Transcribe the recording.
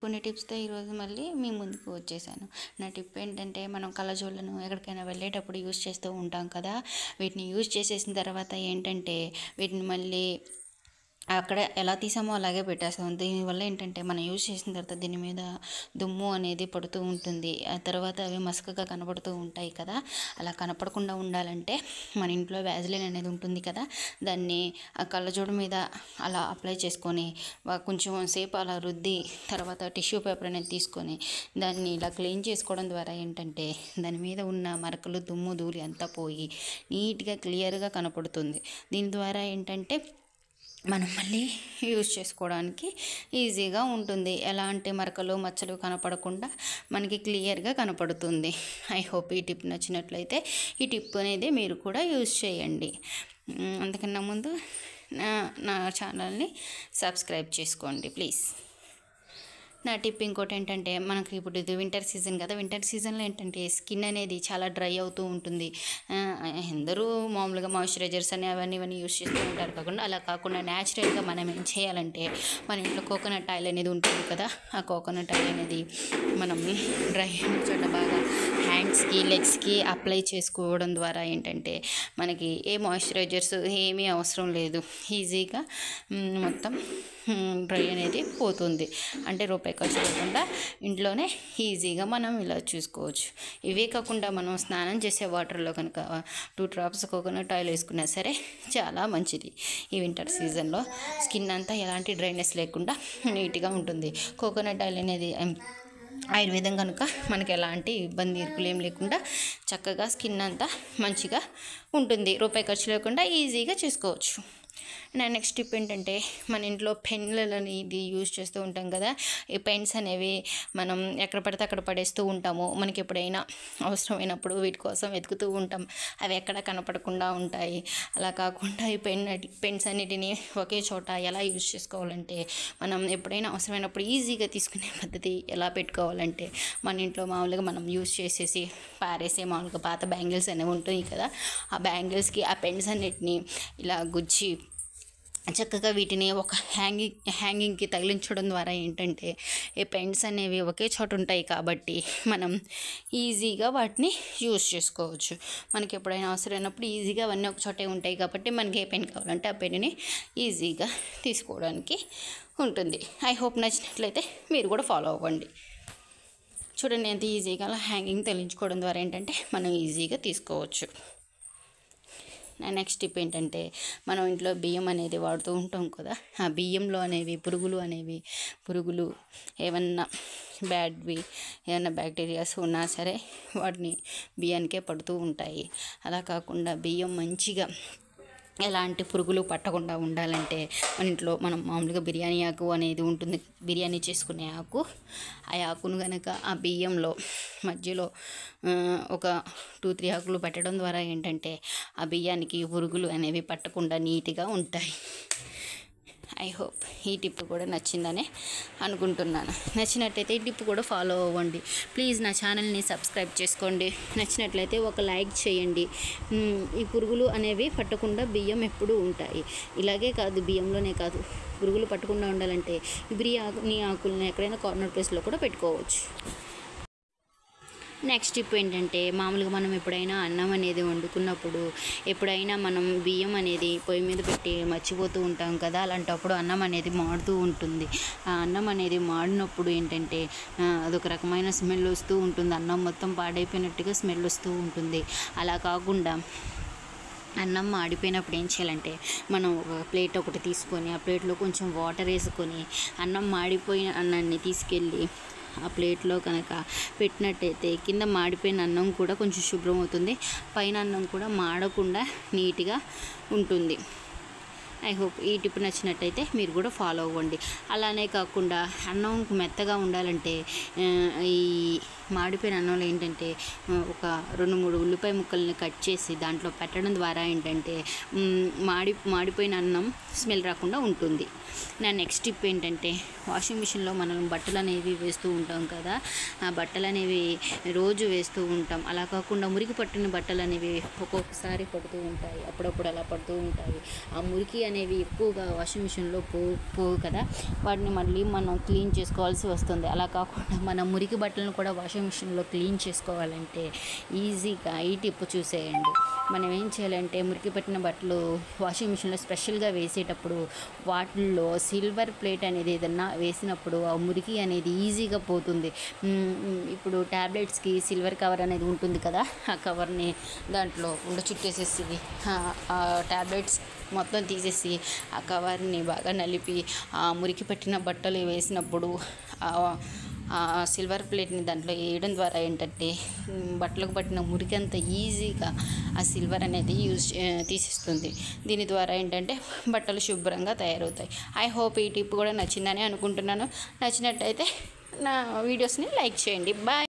కొన్ని టిప్స్తో ఈరోజు మళ్ళీ మీ ముందుకు వచ్చేసాను నా టిప్ ఏంటంటే మనం కళ్ళజోళ్ళను ఎక్కడికైనా వెళ్ళేటప్పుడు యూస్ చేస్తూ ఉంటాం కదా వీటిని యూజ్ చేసేసిన తర్వాత ఏంటంటే వీటిని మళ్ళీ అక్కడ ఎలా తీసామో అలాగే పెట్టేస్తాం దీనివల్ల ఏంటంటే మనం యూజ్ చేసిన తర్వాత దీని మీద దుమ్ము అనేది పడుతూ ఉంటుంది ఆ తర్వాత అవి మసకగా కనబడుతూ ఉంటాయి కదా అలా కనపడకుండా ఉండాలంటే మన ఇంట్లో వ్యాజిలిన్ అనేది ఉంటుంది కదా దాన్ని ఆ కళ్ళజోడు మీద అలా అప్లై చేసుకొని వా- కొంచెం సేపు అలా రుద్ది తర్వాత టిష్యూ పేపర్ అనేది తీసుకొని దాన్ని ఇలా క్లీన్ చేసుకోవడం ద్వారా ఏంటంటే దాని మీద ఉన్న మరకలు దుమ్ము ధూళి అంతా పోయి నీట్గా క్లియర్గా కనపడుతుంది దీని ద్వారా ఏంటంటే మనం మళ్ళీ యూజ్ చేసుకోవడానికి ఈజీగా ఉంటుంది ఎలాంటి మరకలు మచ్చలు కనపడకుండా మనకి క్లియర్గా కనపడుతుంది ఐ హోప్ ఈ టిప్ నచ్చినట్లయితే ఈ టిప్ అనేది మీరు కూడా యూజ్ చేయండి మ్, అంతకన్నా ముందు నా నా ఛానల్ని సబ్స్క్రైబ్ చేసుకోండి ప్లీజ్ నా టిప్ ఇంకోటి ఏంటంటే మనకి ఇప్పుడు ఇది వింటర్ సీజన్ కదా వింటర్ సీజన్లో ఏంటంటే స్కిన్ అనేది చాలా డ్రై అవుతూ ఉంటుంది ఆ, అందరూ మామూలుగా మాయిశ్చరైజర్స్ అని అవన్నీ ఇవన్నీ యూస్ చేస్తూ ఉంటారు కాకుండా అలా కాకుండా న్యాచురల్గా మనం ఏం చేయాలంటే మన ఇంట్లో కోకోనట్ ఆయిల్ అనేది ఉంటుంది కదా ఆ కోకోనట్ ఆయిల్ అనేది మనం డ్రై అయిన చోట బాగా హ్యాండ్స్కి లెగ్స్కి అప్లై చేసుకోవడం ద్వారా ఏంటంటే మనకి ఏ మాయిశ్చరైజర్స్ ఏమీ అవసరం లేదు ఈజీగా మ్, మొత్తం డ్రై అనేది పోతుంది అంటే రూపాయి ఖర్చు లేకుండా ఇంట్లోనే ఈజీగా మనం ఇలా చూసుకోవచ్చు ఇవే కాకుండా మనం స్నానం చేసే వాటర్లో కనుక టూ డ్రాప్స్ కోకోనట్ ఆయిల్ వేసుకున్నా సరే చాలా మంచిది ఈ వింటర్ సీజన్లో స్కిన్ అంతా ఎలాంటి డ్రైనెస్ లేకుండా నీట్గా ఉంటుంది కోకోనట్ ఆయిల్ అనేది ఉమ్, ఆయుర్వేదం కనుక మనకి ఎలాంటి ఇబ్బంది ఇరుకులు ఏం లేకుండా చక్కగా స్కిన్ అంతా మంచిగా ఉంటుంది రూపాయి ఖర్చు లేకుండా ఈజీగా చేసుకోవచ్చు నా నెక్స్ట్ టిప్ ఏంటంటే మన ఇంట్లో పెన్నులని ఇది యూజ్ చేస్తూ ఉంటాం కదా ఈ పెన్స్ అనేవి మనం ఎక్కడ పడితే అక్కడ పడేస్తూ ఉంటాము మనకి ఎప్పుడైనా అవసరమైనప్పుడు వీటి కోసం వెతుకుతూ ఉంటాం అవి ఎక్కడ కనపడకుండా ఉంటాయి అలా కాకుండా ఈ పెన్ పెన్స్ అన్నిటిని ఒకే చోట ఎలా యూజ్ చేసుకోవాలంటే మనం ఎప్పుడైనా అవసరమైనప్పుడు ఈజీగా తీసుకునే పద్ధతి ఎలా పెట్టుకోవాలంటే మన ఇంట్లో మామూలుగా మనం యూజ్ చేసేసి పారేసే మామూలుగా పాత బ్యాంగిల్స్ అనేవి ఉంటాయి కదా ఆ బ్యాంగిల్స్కి ఆ పెన్స్ అన్నిటిని ఇలా గుచ్చి చక్కగా వీటిని ఒక హ్యాంగింగ్ హ్యాంగింగ్కి తగిలించడం ద్వారా ఏంటంటే ఈ పెయింట్స్ అనేవి ఒకే చోట ఉంటాయి కాబట్టి మనం ఈజీగా వాటిని యూస్ చేసుకోవచ్చు మనకి ఎప్పుడైనా అవసరమైనప్పుడు ఈజీగా అవన్నీ ఒక చోటే ఉంటాయి కాబట్టి మనకి ఏ పెన్ కావాలంటే ఆ పెన్ని ఈజీగా తీసుకోవడానికి ఉంటుంది ఐ హోప్ నచ్చినట్లయితే మీరు కూడా ఫాలో అవ్వండి చూడండి ఎంత ఈజీగా అలా హ్యాంగింగ్ తగిలించుకోవడం ద్వారా ఏంటంటే మనం ఈజీగా తీసుకోవచ్చు నా నెక్స్ట్ టిప్ ఏంటంటే మనం ఇంట్లో బియ్యం అనేది వాడుతూ ఉంటాం కదా ఆ బియ్యంలో అనేవి పురుగులు అనేవి పురుగులు ఏమన్నా బ్యాడ్వి ఏమన్నా బ్యాక్టీరియాస్ ఉన్నా సరే వాటిని బియ్యానికే పడుతూ ఉంటాయి అలా కాకుండా బియ్యం మంచిగా ఎలాంటి పురుగులు పట్టకుండా ఉండాలంటే మన ఇంట్లో మనం మామూలుగా బిర్యానీ ఆకు అనేది ఉంటుంది బిర్యానీ చేసుకునే ఆకు ఆ ఆకును కనుక ఆ బియ్యంలో మధ్యలో ఆ, ఒక టూ త్రీ ఆకులు పెట్టడం ద్వారా ఏంటంటే ఆ బియ్యానికి పురుగులు అనేవి పట్టకుండా నీట్గా ఉంటాయి ఐ హోప్ ఈ టిప్ కూడా నచ్చిందనే అనుకుంటున్నాను నచ్చినట్లయితే ఈ టిప్ కూడా ఫాలో అవ్వండి ప్లీజ్ నా ఛానల్ని సబ్స్క్రైబ్ చేసుకోండి నచ్చినట్లయితే ఒక లైక్ చేయండి మ్, ఈ పురుగులు అనేవి పట్టకుండా బియ్యం ఎప్పుడూ ఉంటాయి ఇలాగే కాదు బియ్యంలోనే కాదు పురుగులు పట్టకుండా ఉండాలంటే ఈ బిర్యానీ ఆకుల్ని ఎక్కడైనా కార్నర్ ప్లేస్లో కూడా పెట్టుకోవచ్చు నెక్స్ట్ టిప్ ఏంటంటే మామూలుగా మనం ఎప్పుడైనా అన్నం అనేది వండుకున్నప్పుడు ఎప్పుడైనా మనం బియ్యం అనేది పొయ్యి మీద పెట్టి మర్చిపోతూ ఉంటాం కదా అలాంటప్పుడు అన్నం అనేది మాడుతూ ఉంటుంది ఆ అన్నం అనేది మాడినప్పుడు ఏంటంటే ఆ, అదొక రకమైన స్మెల్ వస్తూ ఉంటుంది అన్నం మొత్తం పాడైపోయినట్టుగా స్మెల్ వస్తూ ఉంటుంది అలా కాకుండా అన్నం మాడిపోయినప్పుడు ఏం చేయాలంటే మనం ఒక ప్లేట్ ఒకటి తీసుకొని ఆ ప్లేట్లో కొంచెం వాటర్ వేసుకొని అన్నం మాడిపోయిన అన్నాన్ని తీసుకెళ్ళి ఆ ప్లేట్లో కనుక పెట్టినట్టయితే కింద మాడిపోయిన అన్నం కూడా కొంచెం శుభ్రం అవుతుంది పైన అన్నం కూడా మాడకుండా నీట్గా ఉంటుంది ఐ హోప్ ఈ టిప్ నచ్చినట్టయితే మీరు కూడా ఫాలో అవ్వండి అలానే కాకుండా అన్నం మెత్తగా ఉండాలంటే ఆ, ఈ మాడిపోయిన అన్నంలో ఏంటంటే ఆ, ఒక రెండు మూడు ఉల్లిపాయ ముక్కల్ని కట్ చేసి దాంట్లో పెట్టడం ద్వారా ఏంటంటే మ్, మాడి మాడిపోయిన అన్నం స్మెల్ రాకుండా ఉంటుంది నా నెక్స్ట్ టిప్ ఏంటంటే వాషింగ్ మిషన్లో మనం బట్టలు అనేవి వేస్తూ ఉంటాం కదా ఆ బట్టలు అనేవి రోజు వేస్తూ ఉంటాం అలా కాకుండా మురికి పట్టిన బట్టలు అనేవి ఒక్కొక్కసారి పడుతూ ఉంటాయి అప్పుడప్పుడు అలా పడుతూ ఉంటాయి ఆ మురికి అనేవి ఎక్కువగా వాషింగ్ మిషన్లో పో పోవు కదా వాటిని మళ్ళీ మనం క్లీన్ చేసుకోవాల్సి వస్తుంది అలా కాకుండా మన మురికి బట్టలను కూడా వాషింగ్ మిషన్లో క్లీన్ చేసుకోవాలంటే ఈజీగా ఈ టిప్ చూసేయండి మనం ఏం చేయాలంటే మురికి పట్టిన బట్టలు వాషింగ్ మిషన్లో స్పెషల్గా వేసేటప్పుడు వాటిల్లో సిల్వర్ ప్లేట్ అనేది ఏదన్నా వేసినప్పుడు ఆ మురికి అనేది ఈజీగా పోతుంది మ్, ఇప్పుడు ట్యాబ్లెట్స్కి సిల్వర్ కవర్ అనేది ఉంటుంది కదా ఆ కవర్ని దాంట్లో ఉండ చుట్టేసేసి ఆ- ఆ ట్యాబ్లెట్స్ మొత్తం తీసేసి ఆ కవర్ని బాగా నలిపి ఆ మురికి పట్టిన బట్టలు వేసినప్పుడు ఆ ఆ సిల్వర్ ప్లేట్ని దాంట్లో వేయడం ద్వారా ఏంటంటే మ్, బట్టలకు పట్టిన మురికి అంత ఈజీగా ఆ సిల్వర్ అనేది యూజ్ చే- తీసేస్తుంది దీని ద్వారా ఏంటంటే బట్టలు శుభ్రంగా తయారవుతాయి ఐ హోప్ ఈ టిప్ కూడా నచ్చిందని అనుకుంటున్నాను నచ్చినట్టయితే నా వీడియోస్ని లైక్ చేయండి బాయ్